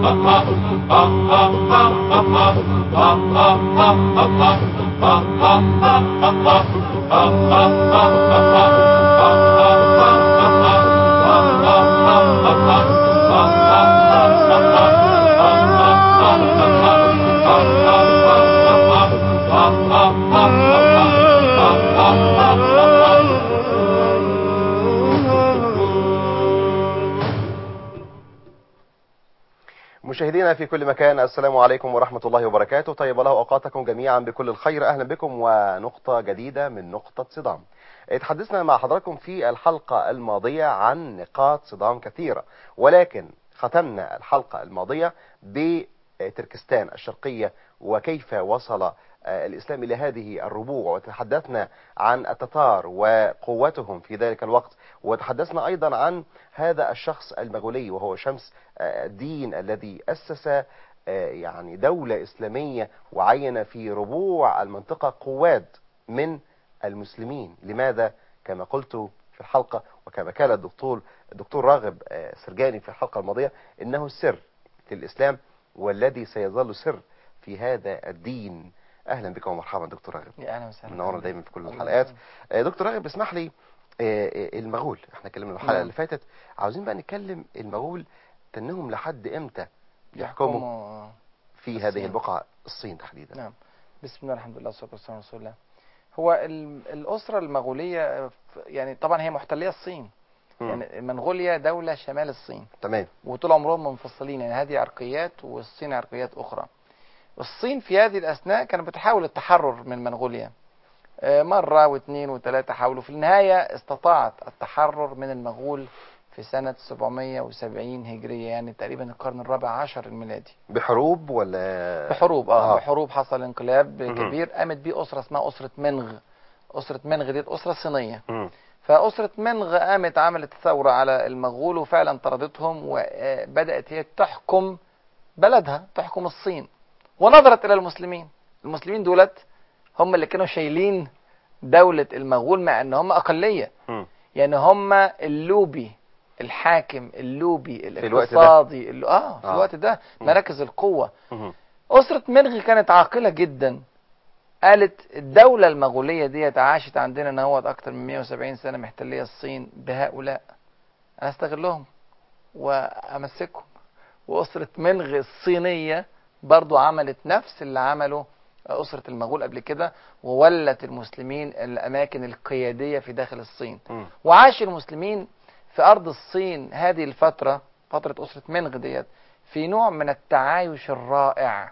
مشاهدينا في كل مكان السلام عليكم ورحمة الله وبركاته طيب الله أوقاتكم جميعا بكل الخير أهلا بكم ونقطة جديدة من نقطة صدام اتحدثنا مع حضراتكم في الحلقة الماضية عن نقاط صدام كثيرة ولكن ختمنا الحلقة الماضية بتركستان الشرقية وكيف وصل الإسلام إلى هذه الربوع وتحدثنا عن التتار وقوتهم في ذلك الوقت وتحدثنا أيضا عن هذا الشخص المغولي وهو شمس الدين الذي أسس يعني دولة إسلامية وعين في ربوع المنطقة قواد من المسلمين لماذا كما قلت في الحلقة وكما قال الدكتور الدكتور راغب سرجاني في الحلقة الماضية إنه السر في الإسلام والذي سيظل سر في هذا الدين اهلا بكم ومرحبا دكتور راغب يا اهلا وسهلا منورنا دايما في كل الحلقات دكتور راغب اسمح لي المغول احنا اتكلمنا الحلقه اللي فاتت عاوزين بقى نتكلم المغول تنهم لحد امتى يحكموا في هذه البقعه الصين تحديدا نعم بسم الله الحمد لله والصلاه والسلام على رسول الله هو الاسره المغوليه يعني طبعا هي محتليه الصين يعني منغوليا دولة شمال الصين تمام وطول عمرهم منفصلين يعني هذه عرقيات والصين عرقيات أخرى الصين في هذه الأثناء كانت بتحاول التحرر من منغوليا مرة واثنين وثلاثة حاولوا في النهاية استطاعت التحرر من المغول في سنة 770 هجرية يعني تقريبا القرن الرابع عشر الميلادي بحروب ولا بحروب اه, آه. بحروب حصل انقلاب كبير قامت بيه أسرة اسمها أسرة منغ أسرة منغ دي أسرة صينية م. فأسرة منغ قامت عملت ثورة على المغول وفعلا طردتهم وبدأت هي تحكم بلدها تحكم الصين ونظرت إلى المسلمين المسلمين دولت هم اللي كانوا شايلين دولة المغول مع ان هم أقلية م. يعني هم اللوبي الحاكم اللوبي في الوقت ده. الاقتصادي اللي اه في آه. الوقت ده م. مراكز القوة م. أسرة منغ كانت عاقلة جدا قالت الدولة المغولية دي عاشت عندنا نهوت أكتر من 170 سنة محتلية الصين بهؤلاء أنا أستغلهم وأمسكهم وأسرة منغ الصينية برضو عملت نفس اللي عمله أسرة المغول قبل كده وولت المسلمين الأماكن القيادية في داخل الصين م. وعاش المسلمين في أرض الصين هذه الفترة فترة أسرة منغ ديت في نوع من التعايش الرائع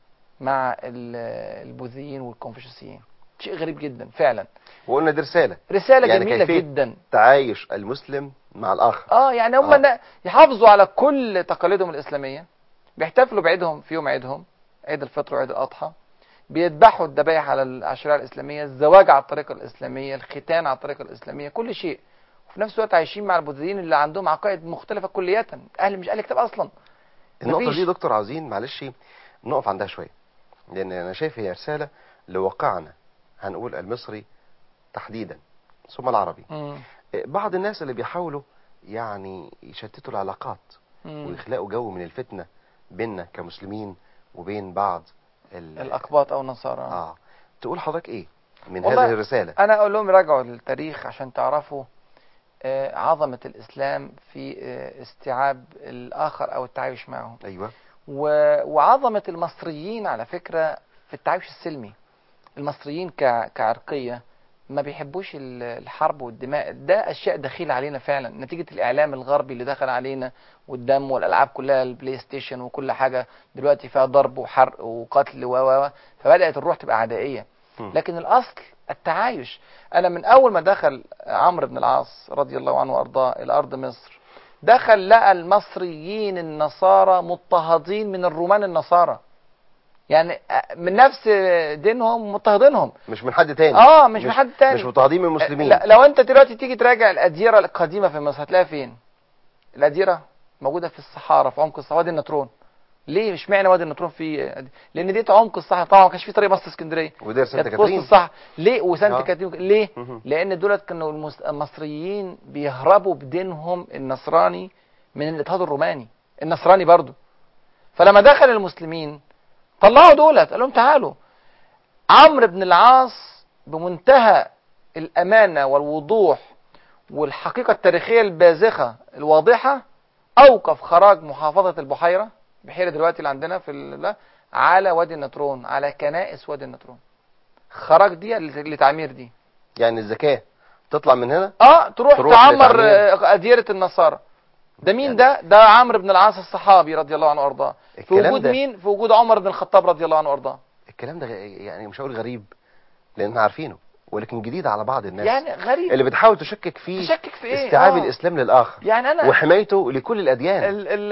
مع ال- البوذيين والكونفوشيوسيين شيء غريب جدا فعلا وقلنا دي رسالة رسالة يعني جميلة كيفية جدا تعايش المسلم مع الآخر اه يعني هم آه. نا- يحافظوا على كل تقاليدهم الإسلامية بيحتفلوا بعيدهم في يوم عيدهم عيد الفطر وعيد الأضحى بيذبحوا الذبائح على العشرية الإسلامية الزواج على الطريقة الإسلامية الختان على الطريقة الإسلامية كل شيء وفي نفس الوقت عايشين مع البوذيين اللي عندهم عقائد مختلفة كلية أهل مش أهل كتاب أصلا النقطة مفيش. دي دكتور عاوزين معلش نقف عندها شوية لأن أنا شايف هي رسالة لواقعنا هنقول المصري تحديدا ثم العربي مم. بعض الناس اللي بيحاولوا يعني يشتتوا العلاقات مم. ويخلقوا جو من الفتنة بيننا كمسلمين وبين بعض ال- الأقباط أو النصارى اه تقول حضرتك ايه من والله هذه الرسالة انا اقول لهم راجعوا للتاريخ عشان تعرفوا آه، عظمة الاسلام في آه، استيعاب الاخر او التعايش معه ايوه و- وعظمة المصريين على فكرة في التعايش السلمي المصريين ك- كعرقية ما بيحبوش ال- الحرب والدماء ده اشياء دخيلة علينا فعلا نتيجة الاعلام الغربي اللي دخل علينا والدم والالعاب كلها البلاي ستيشن وكل حاجة دلوقتي فيها ضرب وحرق وقتل و و و فبدأت الروح تبقى عدائية مم. لكن الاصل التعايش انا من اول ما دخل عمرو بن العاص رضي الله عنه وارضاه الى ارض مصر دخل لقى المصريين النصارى مضطهدين من الرومان النصارى يعني من نفس دينهم مضطهدينهم مش من حد تاني اه مش من حد تاني مش مضطهدين من المسلمين لا لو انت دلوقتي تيجي تراجع الاديره القديمه في مصر هتلاقيها فين الاديره موجوده في الصحارى في عمق الصحراء وادي النطرون ليه مش معنى وادي النطرون في لان ديت عمق الصحراء طبعا ما كانش في طريق مصر اسكندريه ودير سانتا كانت في وسط كاترين الصحراء ليه وسانتا آه. كاترين ليه مهم. لان دولت كانوا المس- المصريين بيهربوا بدينهم النصراني من الاضطهاد الروماني النصراني برضو فلما دخل المسلمين طلعوا دولت قال لهم تعالوا عمرو بن العاص بمنتهى الامانه والوضوح والحقيقه التاريخيه البازخه الواضحه اوقف خراج محافظه البحيره بحيره دلوقتي اللي عندنا في ال- على وادي النطرون على كنائس وادي النطرون خراج دي لتعمير دي يعني الزكاه تطلع من هنا اه تروح, تروح تعمر لتعمير. آه، أديرة النصارى ده مين يعني- ده ده عمرو بن العاص الصحابي رضي الله عنه وارضاه في الكلام وجود ده- مين في وجود عمر بن الخطاب رضي الله عنه وارضاه الكلام ده غ- يعني مش هقول غريب لان احنا عارفينه ولكن جديد على بعض الناس يعني غريب اللي بتحاول تشكك فيه تشكك في ايه استيعاب آه. الاسلام للاخر يعني انا وحمايته لكل الاديان ال ال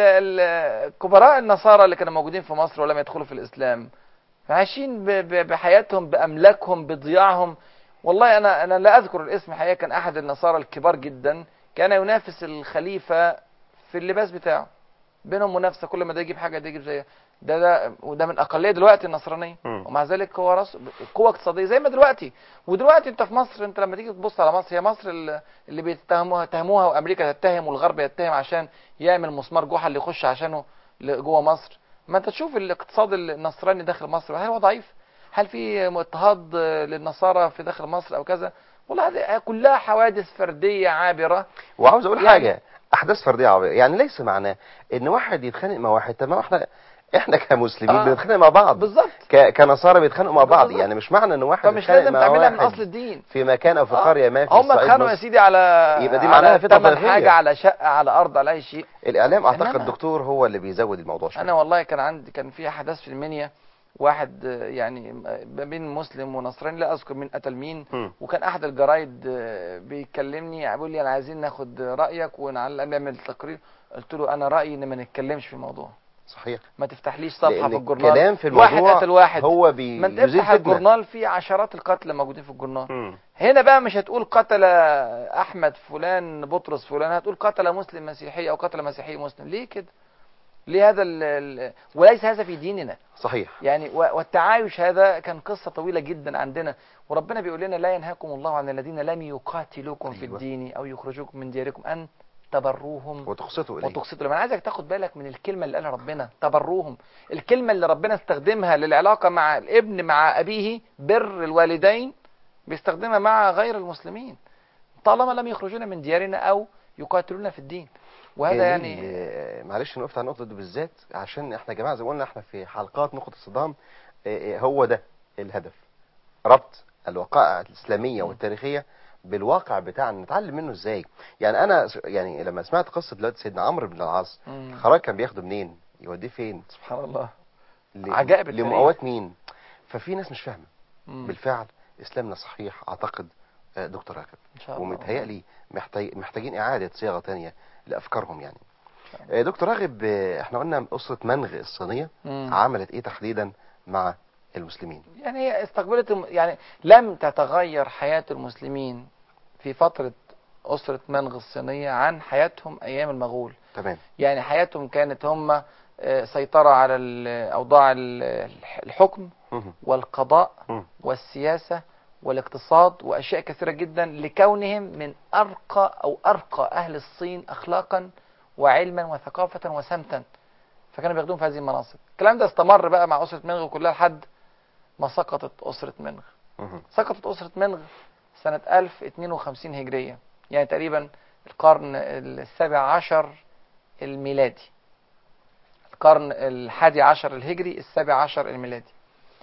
ال كبراء النصارى اللي كانوا موجودين في مصر ولم يدخلوا في الاسلام عايشين ب- ب- بحياتهم باملاكهم بضياعهم والله انا انا لا اذكر الاسم حقيقه كان احد النصارى الكبار جدا كان ينافس الخليفه في اللباس بتاعه بينهم منافسه كل ما ده يجيب حاجه ده يجيب زيها ده ده وده من اقليه دلوقتي النصرانيه مم. ومع ذلك هو رأس قوه اقتصاديه زي ما دلوقتي ودلوقتي انت في مصر انت لما تيجي تبص على مصر هي مصر اللي اللي بيتهموها تهموها وامريكا تتهم والغرب يتهم عشان يعمل مسمار جحا اللي يخش عشانه ل- جوه مصر ما انت تشوف الاقتصاد النصراني داخل مصر هل هو ضعيف هل في اضطهاد آه، للنصارى في داخل مصر او كذا والله هذه كلها حوادث فرديه عابره وعاوز اقول يعني- حاجه احداث فرديه عربيه يعني ليس معناه ان واحد يتخانق مع واحد طب ما احنا احنا كمسلمين آه. بنتخانق مع بعض بالظبط ك... كنصارى بيتخانقوا مع بعض بالظبط. يعني مش معنى ان واحد فمش يتخانق لازم مع تعملها من واحد اصل الدين في مكان او في آه. قريه ما في هم الصعيد اتخانقوا يا مصر. سيدي على يبقى دي على معناها فتنة تمن طائفية. حاجه على شقه على ارض على اي شيء الاعلام اعتقد إنما- دكتور هو اللي بيزود الموضوع شويه انا والله كان عندي كان في احداث في المنيا واحد آه، يعني ما بين مسلم ونصراني لا اذكر مين قتل مين مم. وكان احد الجرايد آه، بيكلمني بيقول لي انا عايزين ناخد رايك ونعلق نعمل تقرير قلت له انا رايي ان ما نتكلمش في الموضوع صحيح ما تفتحليش صفحه لأن في الجورنال الكلام في واحد الموضوع قتل واحد هو ما بيزيد انت افتح فتنه الجورنال فيه عشرات القتلى موجودين في الجورنال مم. هنا بقى مش هتقول قتل احمد فلان بطرس فلان هتقول قتل مسلم مسيحي او قتل مسيحي مسلم ليه كده ليه هذا ال ال وليس هذا في ديننا صحيح يعني و- والتعايش هذا كان قصة طويلة جدا عندنا وربنا بيقول لنا لا ينهاكم الله عن الذين لم يقاتلوكم في أيوة. الدين او يخرجوكم من دياركم ان تبروهم وتقسطوا اليه وتقسطوا لهم انا عايزك تاخد بالك من الكلمه اللي قالها ربنا تبروهم الكلمه اللي ربنا استخدمها للعلاقه مع الابن مع ابيه بر الوالدين بيستخدمها مع غير المسلمين طالما لم يخرجونا من ديارنا او يقاتلونا في الدين وهذا جميل. يعني آه، معلش نقف على النقطه دي بالذات عشان احنا يا جماعه زي ما قلنا احنا في حلقات نقطه الصدام آه، آه، هو ده الهدف ربط الوقائع الاسلاميه م. والتاريخيه بالواقع بتاعنا نتعلم منه ازاي يعني انا س- يعني لما سمعت قصه دلوقتي سيدنا عمرو بن العاص مم. خراج كان بياخده منين يوديه فين سبحان الله ل- عجائب التاريخ. لمقاوات مين ففي ناس مش فاهمه مم. بالفعل اسلامنا صحيح اعتقد آه، دكتور راغب ان شاء الله ومتهيألي محتاج محتاجين إعادة صياغة تانية لأفكارهم يعني شاء الله. آه، دكتور راغب آه، احنا قلنا أسرة منغ الصينية مم. عملت إيه تحديدا مع المسلمين يعني هي استقبلت الم- يعني لم تتغير حياة المسلمين في فترة أسرة منغ الصينية عن حياتهم أيام المغول تمام يعني حياتهم كانت هم آه، سيطرة على ال- أوضاع ال- الحكم مهم. والقضاء مم. والسياسة والاقتصاد وأشياء كثيرة جدا لكونهم من أرقى أو أرقى أهل الصين أخلاقا وعلما وثقافة وسمتا فكانوا بياخدوهم في هذه المناصب الكلام ده استمر بقى مع أسرة منغ كلها لحد ما سقطت أسرة منغ مهم. سقطت أسرة منغ سنة 1052 هجرية يعني تقريبا القرن السابع عشر الميلادي القرن الحادي عشر الهجري السابع عشر الميلادي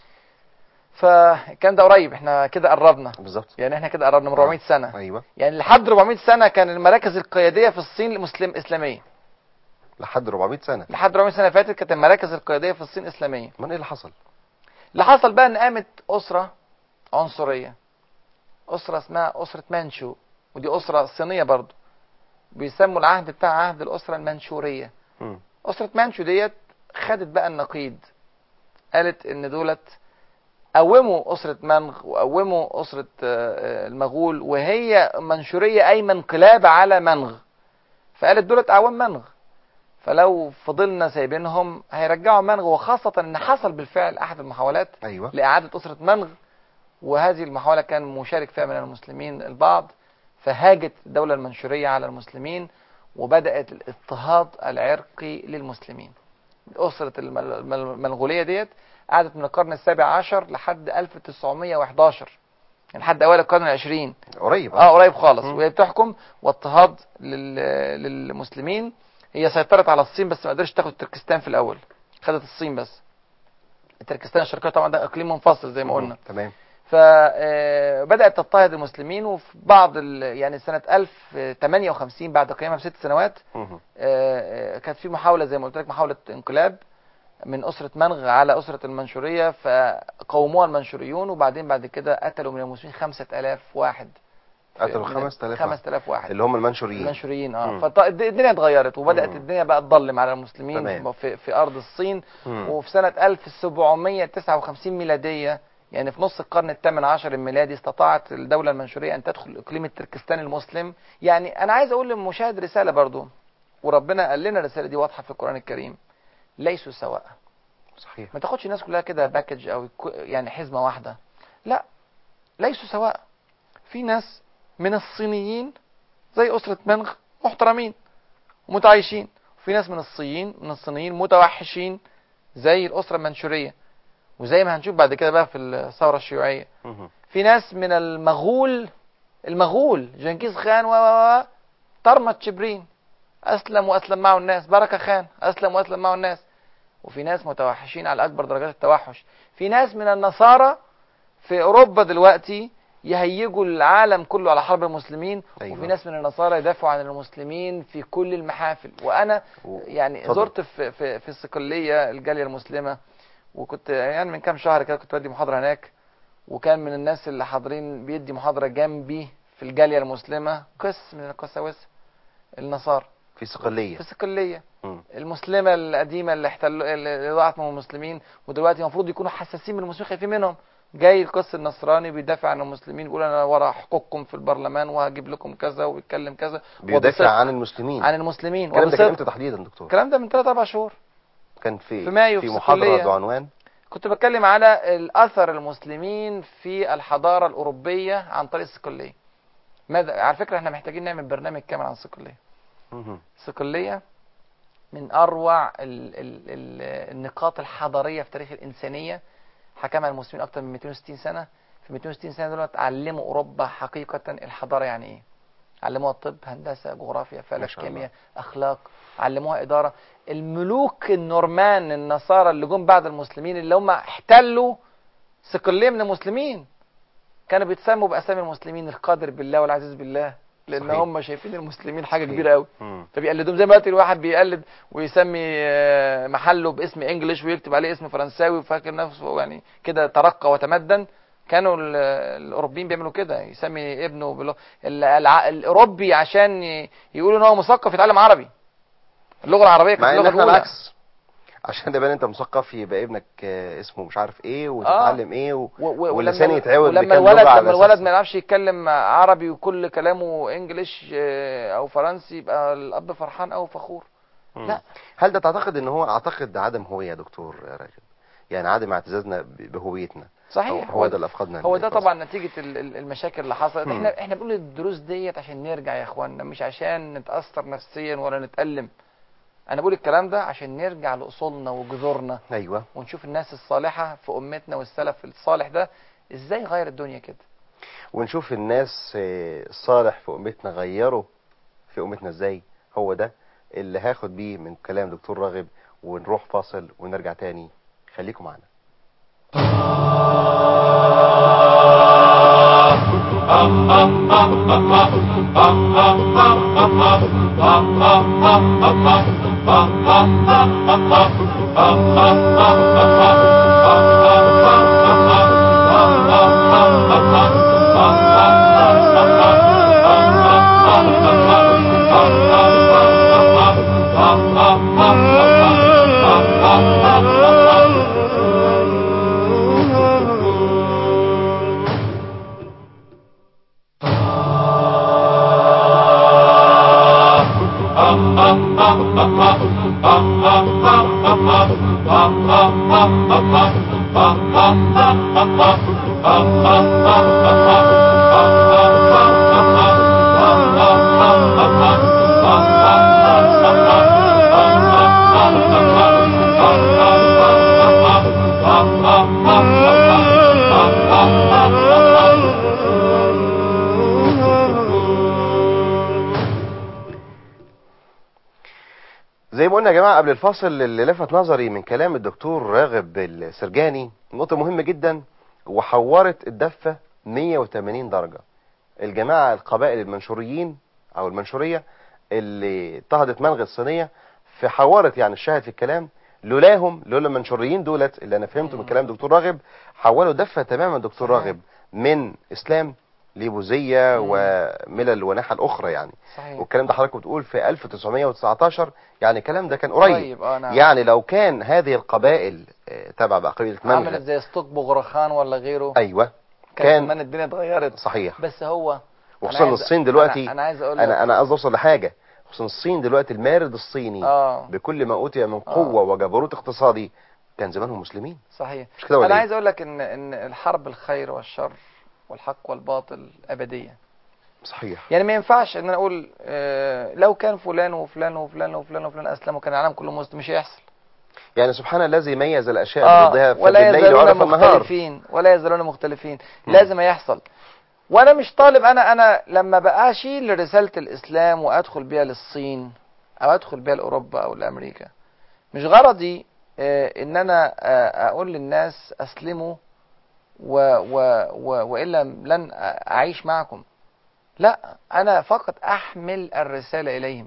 فالكلام ده قريب احنا كده قربنا بالظبط يعني احنا كده قربنا من 400 سنة أيوة يعني لحد 400 سنة كان المراكز القيادية في الصين مسلم إسلامية لحد 400 سنة لحد 400 سنة فاتت كانت المراكز القيادية في الصين إسلامية من إيه اللي حصل اللي حصل بقى ان قامت اسره عنصريه اسره اسمها اسره مانشو ودي اسره صينيه برضو بيسموا العهد بتاع عهد الاسره المنشوريه مم. اسره مانشو ديت خدت بقى النقيض قالت ان دولت قوموا اسره منغ وقوموا اسره آه، آه، المغول وهي منشوريه اي انقلاب على منغ فقالت دولت اعوام منغ فلو فضلنا سايبينهم هيرجعوا منغ وخاصه ان حصل بالفعل احد المحاولات أيوة لإعادة أسرة منغ وهذه المحاولة كان مشارك فيها من المسلمين البعض فهاجت الدولة المنشورية على المسلمين وبدأت الاضطهاد العرقي للمسلمين اسره المل- المل- المنغوليه ديت قعدت من القرن السابع عشر لحد 1911 يعني لحد اوائل القرن العشرين قريب اه قريب خالص مم. وهي بتحكم واضطهاد لل... للمسلمين هي سيطرت على الصين بس ما قدرتش تاخد تركستان في الاول خدت الصين بس تركستان الشرقيه طبعا ده اقليم منفصل زي ما قلنا تمام فبدات تضطهد المسلمين وفي بعض ال... يعني سنه 1058 بعد قيامها بست سنوات مهم. آه، آه، كانت في محاولة زي ما قلت لك محاولة انقلاب من أسرة منغ على أسرة المنشورية فقوموها المنشوريون وبعدين بعد كده قتلوا من المسلمين خمسة آلاف واحد قتلوا من- 5000 خمسة آلاف واحد اللي هم المنشوريين المنشوريين مم. اه فالدنيا اتغيرت وبدأت مم. الدنيا بقى تظلم على المسلمين تمام. في, في أرض الصين مم. وفي سنة 1759 ميلادية يعني في نص القرن الثامن عشر الميلادي استطاعت الدولة المنشورية أن تدخل إقليم التركستان المسلم يعني أنا عايز أقول للمشاهد رسالة برضو وربنا قال لنا الرسالة دي واضحة في القرآن الكريم ليسوا سواء صحيح ما تاخدش الناس كلها كده باكج أو كو- يعني حزمة واحدة لا ليسوا سواء في ناس من الصينيين زي أسرة منغ محترمين ومتعايشين وفي ناس من الصينيين من الصينيين متوحشين زي الأسرة المنشورية وزي ما هنشوف بعد كده بقى في الثورة الشيوعية مهم. في ناس من المغول المغول جنكيز خان و و و طرمت شبرين أسلم وأسلم معه الناس بركة خان أسلم وأسلم معه الناس وفي ناس متوحشين على أكبر درجات التوحش في ناس من النصارى في أوروبا دلوقتي يهيجوا العالم كله على حرب المسلمين أيوة. وفي ناس من النصارى يدافعوا عن المسلمين في كل المحافل وأنا و- يعني اتفضل. زرت في في في الصقليه الجاليه المسلمه وكنت يعني من كام شهر كده كنت بدي محاضره هناك وكان من الناس اللي حاضرين بيدي محاضره جنبي في الجاليه المسلمه قس من القساوسه النصارى في صقلية في الصقليه مم. المسلمه القديمه اللي احتلوا اللي ضاعت من المسلمين ودلوقتي المفروض يكونوا حساسين من المسلمين خايفين منهم جاي القس النصراني بيدافع عن المسلمين بيقول انا ورا حقوقكم في البرلمان وهجيب لكم كذا ويتكلم كذا بيدافع وبصدق عن المسلمين عن المسلمين الكلام ده كان وبصدق امتى تحديدا دكتور الكلام ده من 3 4 شهور كان في في مايو في في محاضرة الصقلية. بعنوان كنت بتكلم على الأثر المسلمين في الحضارة الأوروبية عن طريق الصقلية ماذا على فكرة احنا محتاجين نعمل برنامج كامل عن الصقلية مهم. الصقلية من أروع ال ال ال النقاط الحضارية في تاريخ الإنسانية حكمها المسلمين أكثر من 260 سنة في 260 سنة دول علموا أوروبا حقيقة الحضارة يعني إيه علموها الطب هندسة جغرافيا ما فلك شاء الله. كيمياء أخلاق علموها إدارة الملوك النورمان النصارى اللي جم بعد المسلمين اللي هم احتلوا صقلية من المسلمين كانوا بيتسموا بأسامي المسلمين القادر بالله والعزيز بالله لأن صحيح. هم شايفين المسلمين حاجة صحيح. كبيرة قوي مم. فبيقلدوهم زي ما دلوقتي الواحد بيقلد ويسمي آه، محله باسم انجلش ويكتب عليه اسم فرنساوي وفاكر نفسه يعني كده ترقى وتمدن كانوا ال- الاوروبيين بيعملوا كده يسمي ابنه بلو... ال- الع... الاوروبي عشان ي... يقولوا ان هو مثقف يتعلم عربي اللغه العربيه كانت مع ان اللغه احنا الاولى العكس عشان تبان انت مثقف يبقى ابنك آه، اسمه مش عارف ايه وتتعلم ايه و... و... و... واللسان ولما- يتعود ولما بكام الولد لغة على لما الولد أساس. ما يعرفش يتكلم عربي وكل كلامه انجلش آه، او فرنسي يبقى الاب فرحان او فخور مم. لا. هل ده تعتقد ان هو اعتقد عدم هوية يا دكتور راغب يعني عدم اعتزازنا ب- بهويتنا صحيح هو, هو ده اللي افقدنا هو ده الفرص. طبعا نتيجة ال- ال- المشاكل اللي حصلت مم. احنا احنا بنقول الدروس ديت عشان نرجع يا اخوانا مش عشان نتأثر نفسيا ولا نتألم انا بقول الكلام ده عشان نرجع لأصولنا وجذورنا ايوه ونشوف الناس الصالحة في امتنا والسلف الصالح ده ازاي غير الدنيا كده ونشوف الناس آه، الصالح في امتنا غيروا في امتنا ازاي هو ده اللي هاخد بيه من كلام دكتور راغب ونروح فاصل ونرجع تاني خليكم معانا زي ما قلنا يا جماعه قبل الفاصل اللي لفت نظري من كلام الدكتور راغب السرجاني نقطه مهمه جدا وحورت الدفه 180 درجه الجماعه القبائل المنشوريين او المنشوريه اللي اضطهدت منغ الصينيه في حورت يعني الشاهد في الكلام لولاهم لولا المنشوريين دولت اللي انا فهمته من مم. كلام دكتور راغب حولوا دفه تماما دكتور صحيح. راغب من اسلام لبوذيه مم. وملل ونحى الاخرى يعني صحيح والكلام ده حضرتك بتقول في 1919 يعني الكلام ده كان قريب قريب اه نعم يعني لو كان هذه القبائل آه، تبع بقى قبيله عملت منغ زي ستوك بغرخان ولا غيره ايوه كان كان زمان الدنيا اتغيرت صحيح بس هو وخصوصا عايز- الصين دلوقتي انا, أنا عايز اقول انا لك- انا قصدي اوصل لحاجه خصوصا الصين دلوقتي المارد الصيني اه بكل ما اوتي من قوه وجبروت اقتصادي كان زمانهم مسلمين صحيح مش كده ولا انا إيه؟ عايز اقول لك ان ان الحرب الخير والشر والحق والباطل ابديه صحيح يعني ما ينفعش ان انا اقول آه لو كان فلان وفلان وفلان وفلان وفلان اسلموا كان العالم كله مسلم مش هيحصل يعني سبحان الذي ميز الاشياء آه بضدها ولا فبالليل يزالون يعرف النهار مختلفين ولا يزالون مختلفين مم. لازم يحصل وانا مش طالب انا انا لما بقى اشيل رساله الاسلام وادخل بيها للصين او ادخل بيها لاوروبا او لامريكا مش غرضي آه ان انا آه اقول للناس اسلموا و و و والا لن اعيش معكم لا انا فقط احمل الرساله اليهم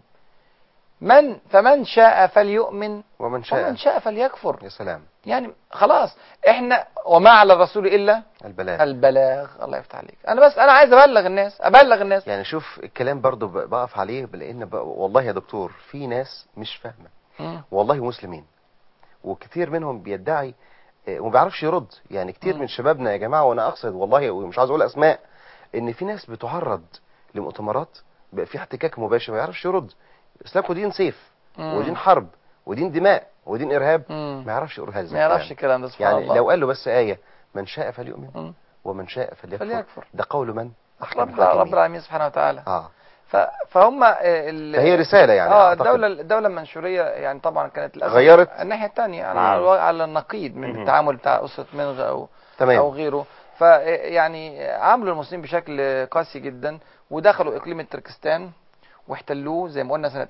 من فمن شاء فليؤمن ومن شاء ومن شاء فليكفر يا سلام يعني خلاص احنا وما على الرسول الا البلاغ البلاغ الله يفتح عليك انا بس انا عايز ابلغ الناس ابلغ الناس يعني شوف الكلام برضو ب- بقف عليه لان ب- والله يا دكتور في ناس مش فاهمه مم. والله مسلمين وكتير منهم بيدعي آه، وما بيعرفش يرد يعني كتير مم. من شبابنا يا جماعه وانا اقصد والله ومش عاوز اقول اسماء ان في ناس بتعرض لمؤتمرات بقى في احتكاك مباشر ما يعرفش يرد اسلامكم دين سيف مم. ودين حرب ودين دماء ودين ارهاب مم. ما يعرفش يقول هذا ما يعرفش الكلام. الكلام ده سبحان يعني الله لو قال له بس ايه من شاء فليؤمن مم. ومن شاء فليكفر فليكفر ده قول من احكم رب الحاكمين. رب العالمين سبحانه وتعالى اه ف... فهم آه، ال... فهي رساله يعني اه أعتقد. الدولة الدولة المنشورية يعني طبعا كانت للأسف غيرت؟ الناحية الثانية مم. على على النقيض من مم. التعامل بتاع أسرة منغ أو تمام أو غيره فيعني عاملوا المسلمين بشكل قاسي جدا ودخلوا إقليم التركستان واحتلوه زي ما قلنا سنة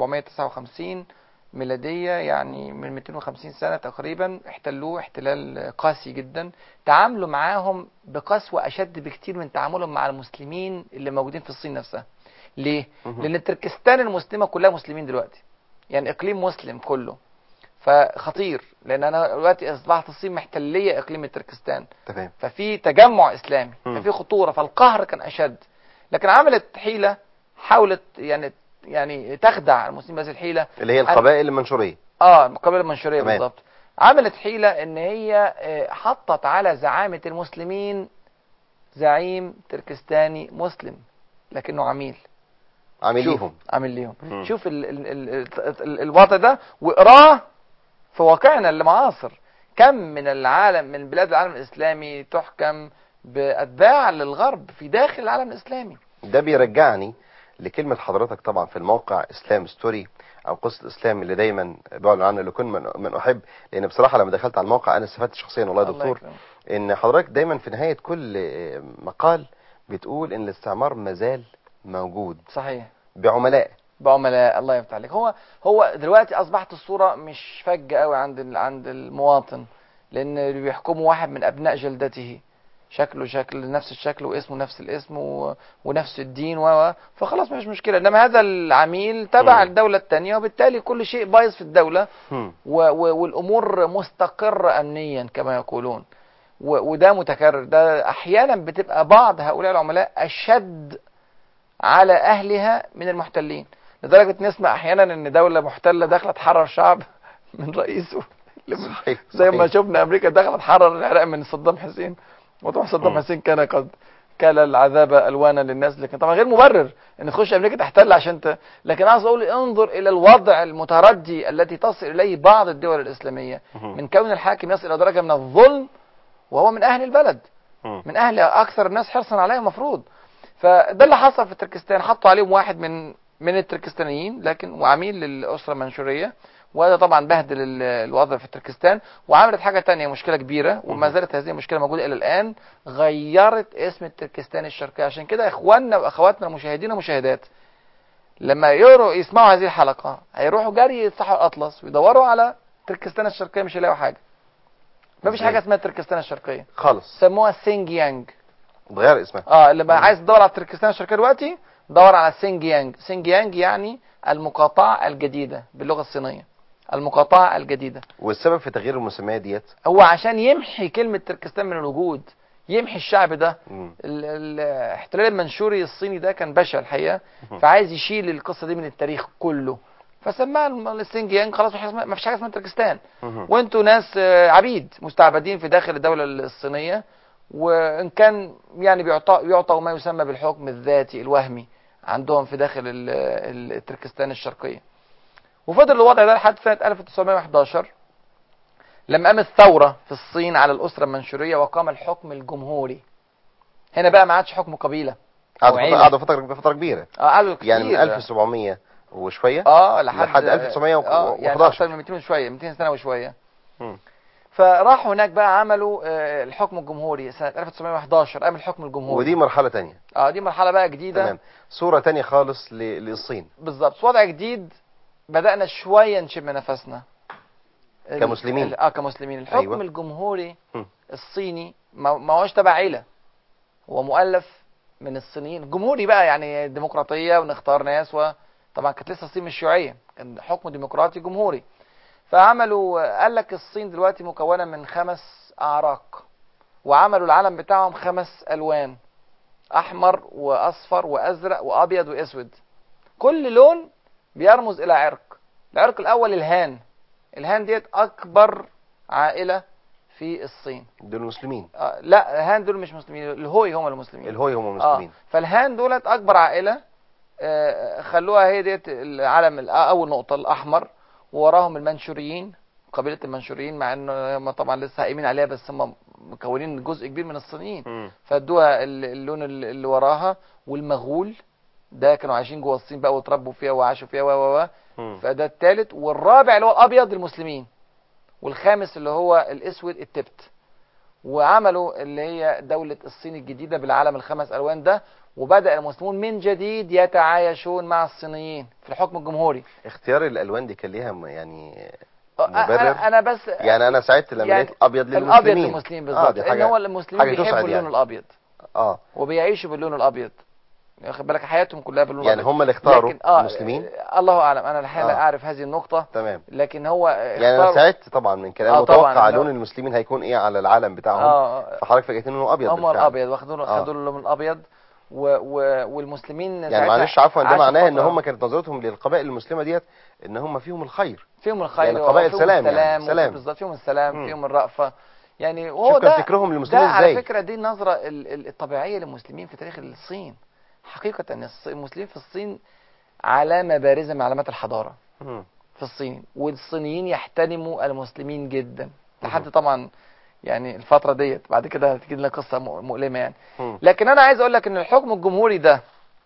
1759 ميلادية يعني من 250 سنة تقريبا احتلوه احتلال قاسي جدا تعاملوا معاهم بقسوة أشد بكتير من تعاملهم مع المسلمين اللي موجودين في الصين نفسها ليه؟ مهم. لأن تركستان المسلمة كلها مسلمين دلوقتي يعني إقليم مسلم كله فخطير لأن أنا دلوقتي أصبحت الصين محتلية إقليم التركستان تمام ففي تجمع اسلامي مم. ففي خطوره فالقهر كان اشد لكن عملت حيله حاولت يعني يعني تخدع المسلمين بهذه الحيله اللي هي القبائل المنشوريه اه القبيله المنشوريه تمام. بالضبط عملت حيله ان هي آه، حطت على زعامه المسلمين زعيم تركستاني مسلم لكنه عميل عامليهم شوف عامل ليهم مم. شوف ال ال ال ال الوضع ده واقراه في واقعنا اللي معاصر كم من العالم من بلاد العالم الاسلامي تحكم باتباع للغرب في داخل العالم الاسلامي ده بيرجعني لكلمة حضرتك طبعا في الموقع اسلام ستوري او قصة الاسلام اللي دايما بعلن عنه لكل من, من احب لان بصراحة لما دخلت على الموقع انا استفدت شخصيا والله يا الله دكتور يكرمك. ان حضرتك دايما في نهاية كل آه، مقال بتقول ان الاستعمار مازال موجود صحيح بعملاء بعملاء الله يفتح عليك هو هو دلوقتي اصبحت الصوره مش فجه قوي عند ال- عند المواطن لان اللي بيحكمه واحد من ابناء جلدته شكله شكل نفس الشكل واسمه نفس الاسم و... ونفس الدين و... و- فخلاص مفيش مشكله انما هذا العميل تبع مم. الدوله الثانيه وبالتالي كل شيء بايظ في الدوله هم. و... و... والامور مستقره امنيا كما يقولون و... وده متكرر ده احيانا بتبقى بعض هؤلاء العملاء اشد على اهلها من المحتلين لدرجه نسمع احيانا ان دوله محتله داخله تحرر شعب من رئيسه اللي من- صحيح زي ما صحيح. شفنا امريكا دخلت تحرر العراق من صدام حسين وطبعا صدام مم. حسين كان قد كال العذاب الوانا للناس لكن طبعا غير مبرر ان تخش امريكا تحتل عشان ت... لكن عاوز اقول انظر الى الوضع المتردي التي تصل اليه بعض الدول الاسلاميه هم. من كون الحاكم يصل الى درجه من الظلم وهو من اهل البلد هم. من اهل اكثر الناس حرصا عليه المفروض فده اللي حصل في تركستان حطوا عليهم واحد من من التركستانيين لكن وعميل للاسره المنشوريه وهذا طبعا بهدل ال- الوضع في تركستان وعملت حاجه تانية مشكله كبيره وما مهم. زالت هذه المشكله موجوده الى الان غيرت اسم التركستان الشرقي عشان كده اخواننا واخواتنا المشاهدين والمشاهدات لما يقروا يسمعوا هذه الحلقه هيروحوا جري يفتحوا الاطلس ويدوروا على تركستان الشرقيه مش هيلاقوا حاجه مفيش إزاي؟ حاجه اسمها تركستان الشرقيه خالص سموها سينجيانج اتغير اسمها اه اللي بقى عايز تدور على تركستان الشرقيه دلوقتي دور على سينجيانج سينجيانج يعني المقاطعه الجديده باللغه الصينيه المقاطعه الجديده والسبب في تغيير المسميات ديت هو عشان يمحي كلمه تركستان من الوجود يمحي الشعب ده مم. ال- ال- الاحتلال المنشوري الصيني ده كان بشع الحقيقه مهم. فعايز يشيل القصه دي من التاريخ كله فسماها الم- السنجيانج خلاص مفيش حاجه اسمها- مفيش حاجه اسمها تركستان مهم. وانتوا ناس آه، عبيد مستعبدين في داخل الدوله الصينيه وان كان يعني بيعطى يعطوا ما يسمى بالحكم الذاتي الوهمي عندهم في داخل ال- ال- تركستان الشرقيه وفضل الوضع ده لحد سنه 1911 لما قامت ثوره في الصين على الاسره المنشوريه وقام الحكم الجمهوري هنا بقى ما عادش حكم قبيله قعدوا وعيلة. فترة- قعدوا فترة فترة كبيرة اه قعدوا كتير يعني من 1700 وشوية اه لحد لحد 1911. اه يعني اكتر من 200 وشويه 200 سنه وشويه مم. فراحوا هناك بقى عملوا آه، الحكم الجمهوري سنه 1911 قام الحكم الجمهوري ودي مرحلة تانية اه دي مرحله بقى جديده تمام صورة تانية خالص ل- للصين بالظبط وضع جديد بدانا شويه نشم نفسنا ال- كمسلمين. ال- اه كمسلمين الحكم أيوة. أيوة. الجمهوري م. الصيني ما ما هوش تبع عيله هو مؤلف من الصينيين جمهوري بقى يعني ديمقراطيه ونختار ناس وطبعا كانت لسه الصين مش شيوعيه كان حكم ديمقراطي جمهوري فعملوا قال لك الصين دلوقتي مكونه من خمس اعراق وعملوا العلم بتاعهم خمس الوان احمر واصفر وازرق وابيض واسود كل لون بيرمز الى عرق العرق الاول الهان الهان ديت اكبر عائله في الصين دول المسلمين آه لا الهان دول مش مسلمين الهوي هم المسلمين الهوي هم اه المسلمين فالهان دولت اكبر عائله آه خلوها هي ديت العلم الأ- اول نقطه الاحمر ووراهم المنشوريين قبيله المنشوريين مع انه هم طبعا لسه قايمين عليها بس هم مكونين جزء كبير من الصينيين مم. فادوها ال- اللون ال- اللي وراها والمغول ده كانوا عايشين جوه الصين بقى وتربوا فيها وعاشوا فيها و و و مم. فده الثالث والرابع اللي هو الابيض المسلمين والخامس اللي هو الاسود التبت وعملوا اللي هي دولة الصين الجديدة بالعلم الخمس ألوان ده وبدأ المسلمون من جديد يتعايشون مع الصينيين في الحكم الجمهوري اختيار الالوان دي كان ليها م- يعني أه، مبرر؟ أنا, أنا بس يعني انا سعدت لما يعني لقيت ابيض الأبيض للمسلمين للمسلمين آه، بالظبط دي لأن حاجة- هو المسلمين حاجة تسعد بيحبوا اللون يعني. الأبيض اه وبيعيشوا باللون الأبيض واخد بالك حياتهم كلها باللون يعني الأبيض هم اللي اختاروا لكن اه المسلمين آه، الله أعلم أنا الحقيقة لا آه. أعرف هذه النقطة تمام لكن هو يعني انا اختاروا- سعدت طبعا من كلام آه، طبعاً، متوقع لا. لون المسلمين هيكون ايه على العلم بتاعهم اه فحضرتك فاجئتني انه ابيض هم بالفعل. الابيض واخدوا آه. خدوا اللون الابيض و... و... والمسلمين يعني ساعتها معلش عفوا ده عاشوا معناه ان فترة هم كانت نظرتهم للقبائل المسلمه ديت ان هم فيهم الخير فيهم الخير يعني قبائل وفيهم سلام يعني، السلام سلام. بالظبط فيهم السلام مم. فيهم الرأفة يعني وهو شوف كان ده فكرهم ده للمسلمين على ازاي فكرة دي النظرة ال- ال- الطبيعية للمسلمين في تاريخ الصين حقيقة ان الص- المسلمين في الصين علامة بارزة من علامات الحضارة مم. في الصين والصينيين يحترموا المسلمين جدا لحد مهم. طبعا يعني الفترة ديت بعد كده هتجي لنا قصة م- مؤلمة يعني مم. لكن انا عايز اقول لك ان الحكم الجمهوري ده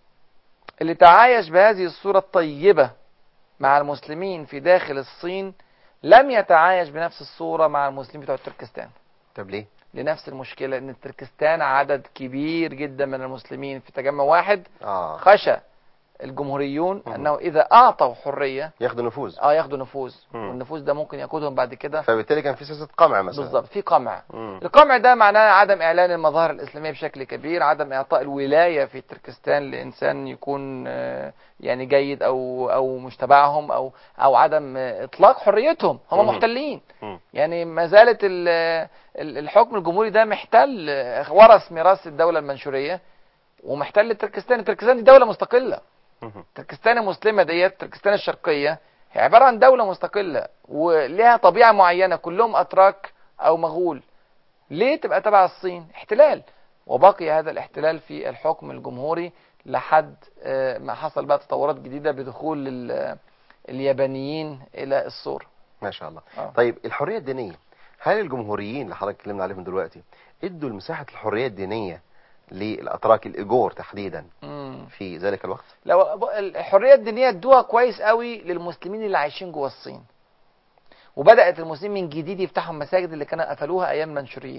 اللي تعايش بهذه الصورة الطيبة مع المسلمين في داخل الصين لم يتعايش بنفس الصورة مع المسلمين بتوع تركستان طب ليه لنفس المشكلة ان تركستان عدد كبير جدا من المسلمين في تجمع واحد اه خشى الجمهوريون مهم. انه اذا اعطوا حرية ياخدوا نفوذ اه ياخدوا نفوذ مم. والنفوذ ده ممكن يقودهم بعد كده فبالتالي كان في سياسه قمع مثلا بالظبط في قمع مم. القمع ده معناه عدم اعلان المظاهر الاسلاميه بشكل كبير عدم اعطاء الولايه في تركستان لانسان يكون آه، يعني جيد او او مش تبعهم او او عدم آه، اطلاق حريتهم هم مم. محتلين مم. يعني ما زالت ال- ال- الحكم الجمهوري ده محتل آه، ورث ميراث الدوله المنشوريه ومحتل تركستان تركستان دي دوله مستقله مم. تركستان المسلمه ديت تركستان الشرقيه هي عباره عن دوله مستقله ولها طبيعه معينه كلهم اتراك او مغول ليه تبقى تبع الصين احتلال وبقي هذا الاحتلال في الحكم الجمهوري لحد آه، ما حصل بقى تطورات جديده بدخول ال- اليابانيين الى الصور ما شاء الله آه. طيب الحريه الدينيه هل الجمهوريين اللي حضرتك اتكلمنا عليهم دلوقتي ادوا مساحه الحريه الدينيه للاتراك الايجور تحديدا مم. في ذلك الوقت لو الحريه الدينيه ادوها كويس قوي للمسلمين اللي عايشين جوه الصين وبدات المسلمين من جديد يفتحوا المساجد اللي كانوا قفلوها ايام المنشوريين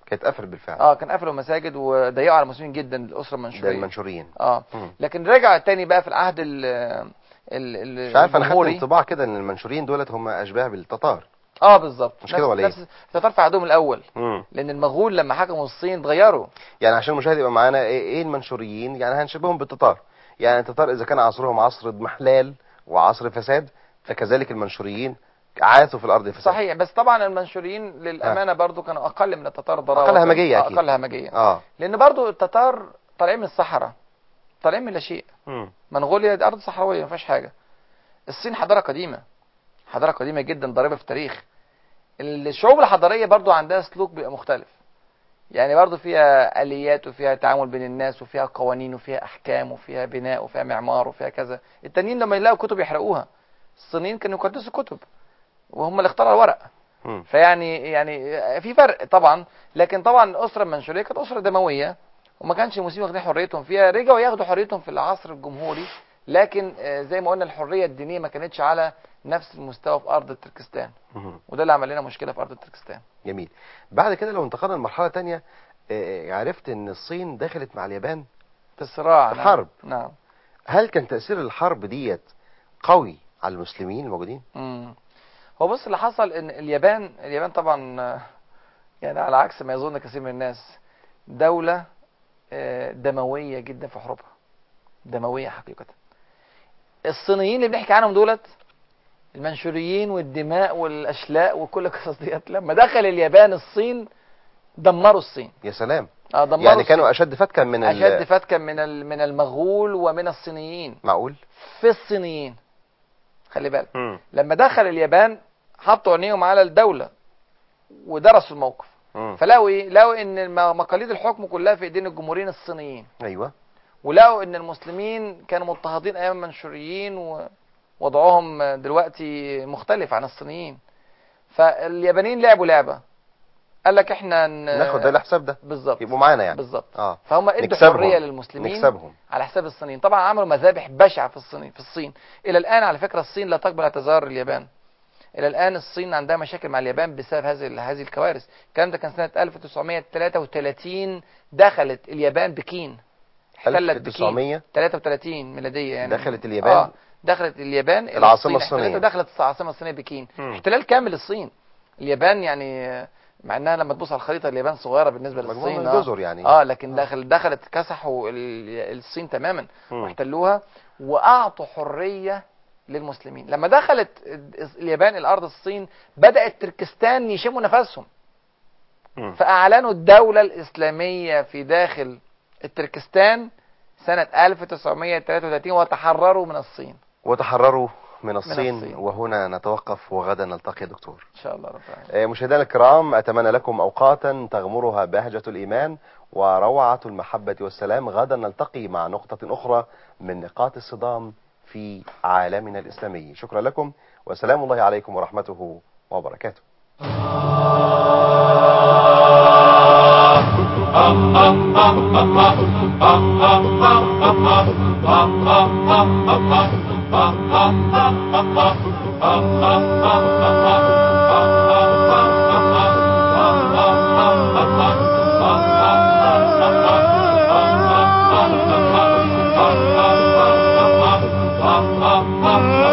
كانت قفلت بالفعل اه كان قفلوا مساجد وضيقوا على المسلمين جدا الاسره ده المنشوريه المنشورين اه مم. لكن رجع تاني بقى في العهد ال ال ال- مش عارف انا خدت الجمهوري. انطباع كده ان المنشورين دولت هم اشباه بالتتار اه بالظبط مش كده ولا إيه؟ نفس التتار في عهدهم الاول مم. لان المغول لما حكموا الصين اتغيروا يعني عشان المشاهد يبقى معانا ايه ايه المنشوريين يعني هنشبههم بالتتار يعني التتار اذا كان عصرهم عصر اضمحلال وعصر فساد فكذلك المنشوريين عاثوا في الارض فساد صحيح بس طبعا المنشوريين للامانه برضو كانوا اقل من التتار ضراوه أقل همجية آه، أكيد. اقل همجيه اه لان برضو التتار طالعين من الصحراء طالعين من لا شيء مم. منغوليا دي ارض صحراويه ما فيهاش حاجه الصين حضاره قديمه حضاره قديمه جدا ضاربه في التاريخ الشعوب الحضاريه برضو عندها سلوك بيبقى مختلف يعني برضو فيها اليات وفيها تعامل بين الناس وفيها قوانين وفيها احكام وفيها بناء وفيها معمار وفيها كذا التانيين لما يلاقوا كتب يحرقوها الصينيين كانوا يقدسوا كتب وهم اللي اخترعوا الورق مم. فيعني يعني في فرق طبعا لكن طبعا الاسره المنشوريه كانت اسره دمويه وما كانش المسلمين واخدين حريتهم فيها رجعوا ياخدوا حريتهم في العصر الجمهوري لكن آه، زي ما قلنا الحريه الدينيه ما كانتش على نفس المستوى في ارض تركستان مم. وده اللي عمل لنا مشكله في ارض تركستان جميل بعد كده لو انتقلنا لمرحله تانية آه، عرفت ان الصين دخلت مع اليابان في الصراع نعم. الحرب. نعم هل كان تاثير الحرب ديت قوي على المسلمين الموجودين مم. هو بص اللي حصل ان اليابان اليابان طبعا آه، يعني على عكس ما يظن كثير من الناس دولة آه، دموية جدا في حروبها دموية حقيقة الصينيين اللي بنحكي عنهم دولت المنشوريين والدماء والاشلاء وكل القصص ديت لما دخل اليابان الصين دمروا الصين يا سلام اه دمروا يعني الصين. كانوا اشد فتكا من ال- اشد فتكا من ال- من المغول ومن الصينيين معقول في الصينيين خلي بالك مم. لما دخل اليابان حطوا عينيهم على الدولة ودرسوا الموقف مم. فلقوا ايه لقوا ان الم- مقاليد الحكم كلها في ايدين الجمهوريين الصينيين ايوه ولقوا ان المسلمين كانوا مضطهدين ايام المنشوريين ووضعهم دلوقتي مختلف عن الصينيين فاليابانيين لعبوا لعبة قال لك احنا ن- ناخد ده الحساب ده بالظبط يبقوا معانا يعني بالظبط اه فهم ادوا نكسبهم. حريه للمسلمين نكسبهم على حساب الصينيين طبعا عملوا مذابح بشعه في الصين في الصين الى الان على فكره الصين لا تقبل اعتذار اليابان الى الان الصين عندها مشاكل مع اليابان بسبب هذه هذه الكوارث الكلام ده كان سنه 1933 دخلت اليابان بكين احتلت بكين 1900 33 ميلاديه يعني دخلت اليابان؟ اه دخلت اليابان إلى العاصمة الصين. الصينية. احتلت ودخلت العاصمه الصينيه بكين مم. احتلال كامل للصين اليابان يعني مع انها لما تبص على الخريطه اليابان صغيره بالنسبه مجموعة للصين من آه. الجزر يعني اه لكن دخل دخلت كسحوا ال- الصين تماما مم. واحتلوها واعطوا حريه للمسلمين لما دخلت اليابان الارض الصين بدات تركستان يشموا نفسهم مم. فاعلنوا الدوله الاسلاميه في داخل التركستان سنه 1933 وتحرروا من الصين وتحرروا من الصين, الصين. وهنا نتوقف وغدا نلتقي يا دكتور ان شاء الله رب العالمين آه، مشاهدينا الكرام أتمنى لكم أوقاتا تغمرها بهجة الإيمان وروعة المحبة والسلام غدا نلتقي مع نقطة أخرى من نقاط الصدام في عالمنا الإسلامي شكرا لكم وسلام الله عليكم ورحمته وبركاته Ah